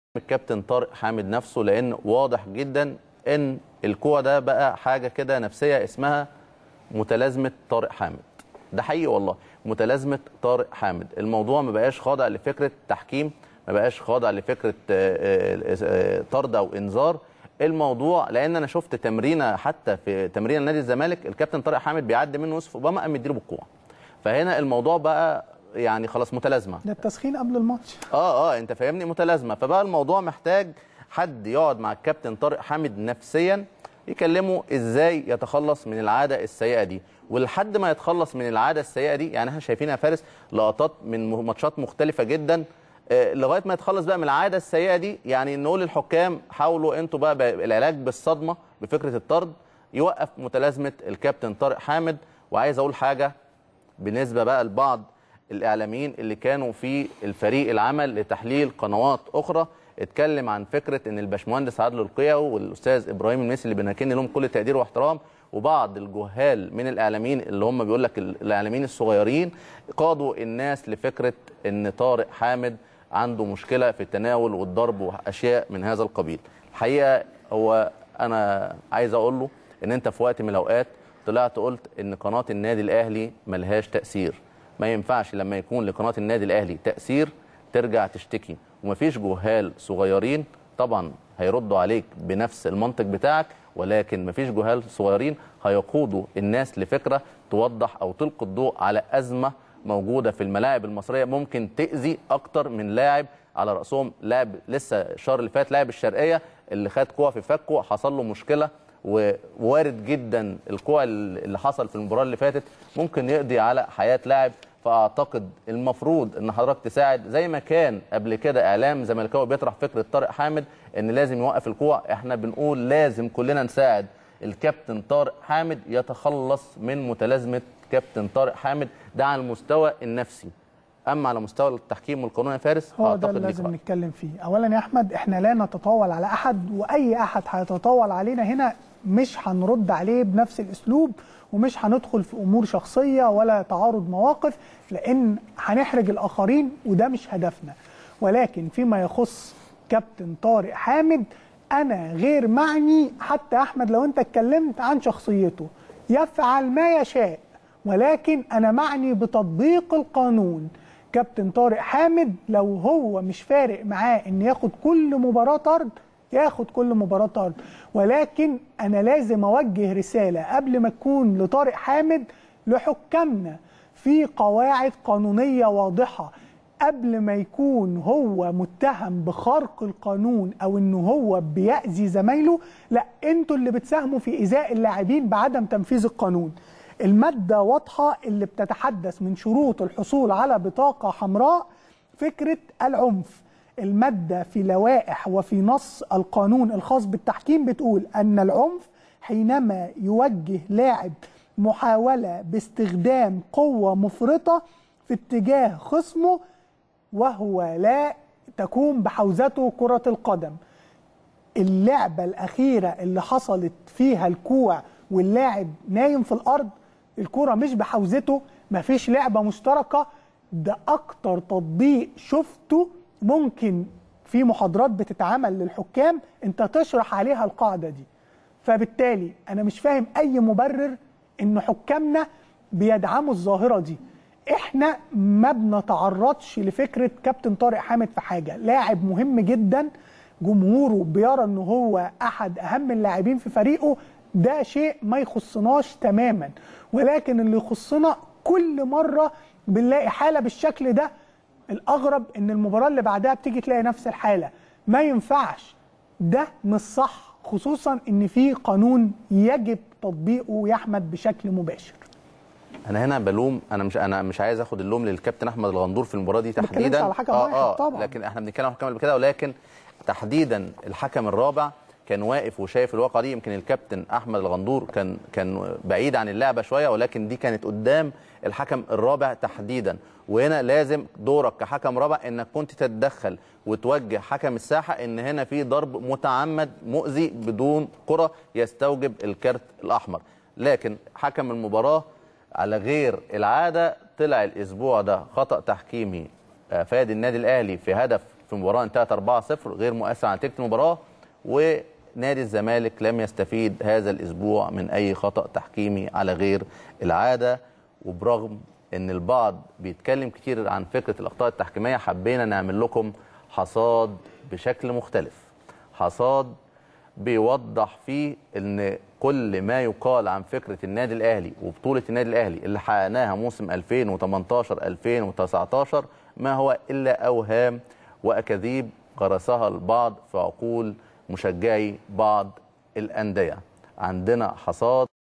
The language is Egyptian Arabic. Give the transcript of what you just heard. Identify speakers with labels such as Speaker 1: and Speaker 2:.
Speaker 1: الكابتن طارق حامد نفسه لان واضح جدا ان الكوع ده بقى حاجه كده نفسيه اسمها متلازمه طارق حامد ده حقيقي والله متلازمه طارق حامد الموضوع ما بقاش خاضع لفكره تحكيم ما بقاش خاضع لفكره آه، آه، آه، طرد او انذار الموضوع لان انا شفت تمرينه حتى في تمرين نادي الزمالك الكابتن طارق حامد بيعدي منه يوسف اوباما قام مديله بالكوع فهنا الموضوع بقى يعني خلاص متلازمه
Speaker 2: ده التسخين قبل الماتش
Speaker 1: اه اه انت فاهمني متلازمه فبقى الموضوع محتاج حد يقعد مع الكابتن طارق حامد نفسيا يكلمه ازاي يتخلص من العاده السيئه دي ولحد ما يتخلص من العاده السيئه دي يعني احنا شايفين يا فارس لقطات من م- ماتشات مختلفه جدا آه، لغايه ما يتخلص بقى من العاده السيئه دي يعني نقول للحكام حاولوا انتوا بقى ب- العلاج بالصدمه بفكره الطرد يوقف متلازمه الكابتن طارق حامد وعايز اقول حاجه بالنسبه بقى لبعض الاعلاميين اللي كانوا في الفريق العمل لتحليل قنوات اخرى اتكلم عن فكره ان الباشمهندس عادل القيعي والاستاذ ابراهيم الميسي اللي بنكن لهم كل تقدير واحترام وبعض الجهال من الاعلاميين اللي هم بيقول لك الاعلاميين الصغيرين قادوا الناس لفكره ان طارق حامد عنده مشكله في التناول والضرب واشياء من هذا القبيل الحقيقه هو انا عايز اقول له ان انت في وقت من الاوقات طلعت قلت ان قناه النادي الاهلي ملهاش تاثير ما ينفعش لما يكون لقناه النادي الاهلي تاثير ترجع تشتكي ومفيش جهال صغيرين طبعا هيردوا عليك بنفس المنطق بتاعك ولكن مفيش جهال صغيرين هيقودوا الناس لفكره توضح او تلقي الضوء على ازمه موجوده في الملاعب المصريه ممكن تاذي اكتر من لاعب على راسهم لاعب لسه الشهر اللي فات لاعب الشرقيه اللي خد كوع في فكه حصل له مشكله ووارد جدا الكوع اللي حصل في المباراه اللي فاتت ممكن يقضي على حياه لاعب فاعتقد المفروض ان حضرتك تساعد زي ما كان قبل كده اعلام زملكاوي بيطرح فكره طارق حامد ان لازم يوقف الكوع احنا بنقول لازم كلنا نساعد الكابتن طارق حامد يتخلص من متلازمه كابتن طارق حامد ده على المستوى النفسي اما على مستوى التحكيم والقانون يا فارس
Speaker 2: هو ده
Speaker 1: أعتقد
Speaker 2: اللي
Speaker 1: ليك
Speaker 2: لازم
Speaker 1: رأي.
Speaker 2: نتكلم فيه اولا يا احمد احنا لا نتطاول على احد واي احد هيتطاول علينا هنا مش هنرد عليه بنفس الاسلوب ومش هندخل في امور شخصيه ولا تعارض مواقف لان هنحرج الاخرين وده مش هدفنا ولكن فيما يخص كابتن طارق حامد انا غير معني حتى احمد لو انت اتكلمت عن شخصيته يفعل ما يشاء ولكن انا معني بتطبيق القانون كابتن طارق حامد لو هو مش فارق معاه ان ياخد كل مباراه طرد ياخد كل مباراه طرد ولكن انا لازم اوجه رساله قبل ما تكون لطارق حامد لحكامنا في قواعد قانونيه واضحه قبل ما يكون هو متهم بخرق القانون او انه هو بيأذي زمايله لا انتوا اللي بتساهموا في ايذاء اللاعبين بعدم تنفيذ القانون المادة واضحة اللي بتتحدث من شروط الحصول على بطاقة حمراء فكرة العنف المادة في لوائح وفي نص القانون الخاص بالتحكيم بتقول أن العنف حينما يوجه لاعب محاولة باستخدام قوة مفرطة في اتجاه خصمه وهو لا تكون بحوزته كرة القدم اللعبة الأخيرة اللي حصلت فيها الكوع واللاعب نايم في الأرض الكرة مش بحوزته مفيش لعبة مشتركة ده أكتر تطبيق شفته ممكن في محاضرات بتتعمل للحكام أنت تشرح عليها القاعدة دي فبالتالي أنا مش فاهم أي مبرر إن حكامنا بيدعموا الظاهرة دي احنا ما بنتعرضش لفكره كابتن طارق حامد في حاجه لاعب مهم جدا جمهوره بيرى ان هو احد اهم اللاعبين في فريقه ده شيء ما يخصناش تماما ولكن اللي يخصنا كل مره بنلاقي حاله بالشكل ده الاغرب ان المباراه اللي بعدها بتيجي تلاقي نفس الحاله ما ينفعش ده مش صح خصوصا ان في قانون يجب تطبيقه يا احمد بشكل مباشر
Speaker 1: انا هنا بلوم انا مش انا مش عايز اخد اللوم للكابتن احمد الغندور في المباراه دي
Speaker 2: بتكلمش
Speaker 1: تحديدا
Speaker 2: على حكم واحد طبعاً.
Speaker 1: لكن احنا بنتكلم عن حكام قبل كده ولكن تحديدا الحكم الرابع كان واقف وشايف الواقعه دي يمكن الكابتن احمد الغندور كان كان بعيد عن اللعبه شويه ولكن دي كانت قدام الحكم الرابع تحديدا وهنا لازم دورك كحكم رابع انك كنت تتدخل وتوجه حكم الساحه ان هنا في ضرب متعمد مؤذي بدون كره يستوجب الكارت الاحمر لكن حكم المباراه على غير العاده طلع الاسبوع ده خطا تحكيمي افاد النادي الاهلي في هدف في مباراه انتهت 4-0 غير مؤثر على نتيجه المباراه ونادي الزمالك لم يستفيد هذا الاسبوع من اي خطا تحكيمي على غير العاده وبرغم ان البعض بيتكلم كتير عن فكره الاخطاء التحكيميه حبينا نعمل لكم حصاد بشكل مختلف حصاد بيوضح فيه ان كل ما يقال عن فكره النادي الاهلي وبطوله النادي الاهلي اللي حققناها موسم 2018 2019 ما هو الا اوهام واكاذيب غرسها البعض في عقول مشجعي بعض الانديه عندنا حصاد